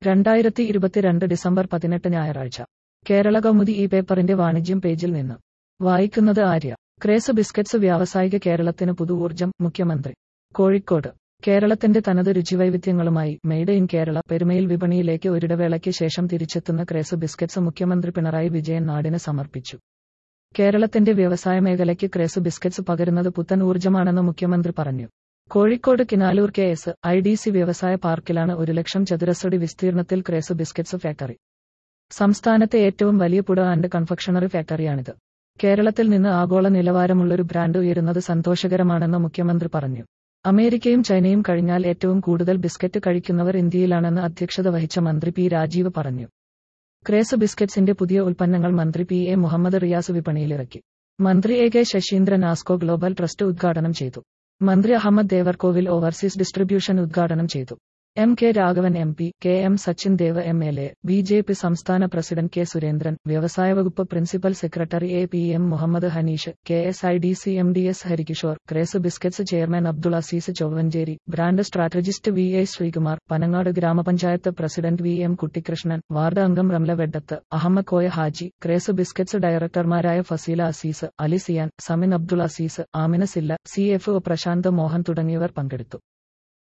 രണ്ടായിരത്തി ഇരുപത്തിരണ്ട് ഡിസംബർ പതിനെട്ട് ഞായറാഴ്ച കേരള കൗമുദി ഈ പേപ്പറിന്റെ വാണിജ്യം പേജിൽ നിന്ന് വായിക്കുന്നത് ആര്യ ക്രേസ് ബിസ്ക്കറ്റ്സ് വ്യാവസായിക കേരളത്തിന് പുതു ഊർജം മുഖ്യമന്ത്രി കോഴിക്കോട് കേരളത്തിന്റെ തനത് രുചിവൈവിധ്യങ്ങളുമായി മെയ്ഡ് ഇൻ കേരള പെരുമയിൽ വിപണിയിലേക്ക് ഒരിടവേളയ്ക്ക് ശേഷം തിരിച്ചെത്തുന്ന ക്രേസ് ബിസ്ക്കറ്റ്സ് മുഖ്യമന്ത്രി പിണറായി വിജയൻ നാടിന് സമർപ്പിച്ചു കേരളത്തിന്റെ വ്യവസായ മേഖലയ്ക്ക് ക്രേസ് ബിസ്ക്കറ്റ്സ് പകരുന്നത് പുത്തൻ ഊർജ്ജമാണെന്ന് മുഖ്യമന്ത്രി പറഞ്ഞു Kozhikode Kinaloor K S I D C വ്യവസായ പാർക്കിലാണ് ഒരു ലക്ഷം ചതുരശ്രടി വിസ്തീർണത്തിൽ ക്രേസ് ബിസ്ക്കറ്റ്സ് ഫാക്ടറി സംസ്ഥാനത്തെ ഏറ്റവും വലിയ പുട ആൻഡ് കൺഫെക്ഷണറി ഫാക്ടറിയാണിത് കേരളത്തിൽ നിന്ന് ആഗോള നിലവാരമുള്ളൊരു ബ്രാൻഡ് ഉയരുന്നത് സന്തോഷകരമാണെന്ന് മുഖ്യമന്ത്രി പറഞ്ഞു അമേരിക്കയും ചൈനയും കഴിഞ്ഞാൽ ഏറ്റവും കൂടുതൽ ബിസ്ക്കറ്റ് കഴിക്കുന്നവർ ഇന്ത്യയിലാണെന്ന് അധ്യക്ഷത വഹിച്ച മന്ത്രി പി രാജീവ് പറഞ്ഞു ക്രേസ് ബിസ്ക്കറ്റ്സിന്റെ പുതിയ ഉൽപ്പന്നങ്ങൾ മന്ത്രി പി എ മുഹമ്മദ് റിയാസ് വിപണിയിലിറക്കി മന്ത്രി A K Saseendran Asco global trust ഉദ്ഘാടനം ചെയ്തു മന്ത്രി അഹമ്മദ് ദേവർകോവിൽ ഓവർസീസ് ഡിസ്ട്രിബ്യൂഷൻ ഉദ്ഘാടനം ചെയ്തു M K Raghavan M P K M Sachin Dev M L A B J P സംസ്ഥാന പ്രസിഡന്റ് കെ സുരേന്ദ്രൻ വ്യവസായ വകുപ്പ് principal secretary A P M Muhammad Hanish K S I D C M D S Harikishore Craze Biscuits chairman Abdul Azeez Chovvancheri brand strategist V A Sreekumar Panangad ഗ്രാമപഞ്ചായത്ത് president V M Kuttikrishnan ward അംഗം Ramla Vedath Ahammad Koya Haji Craze Biscuits ഡയറക്ടർമാരായ Faseela Azeez Ali Siyan Samin Abdul Azeez Amina Zilla C F O Prashanth Mohan തുടങ്ങിയവർ പങ്കെടുത്തു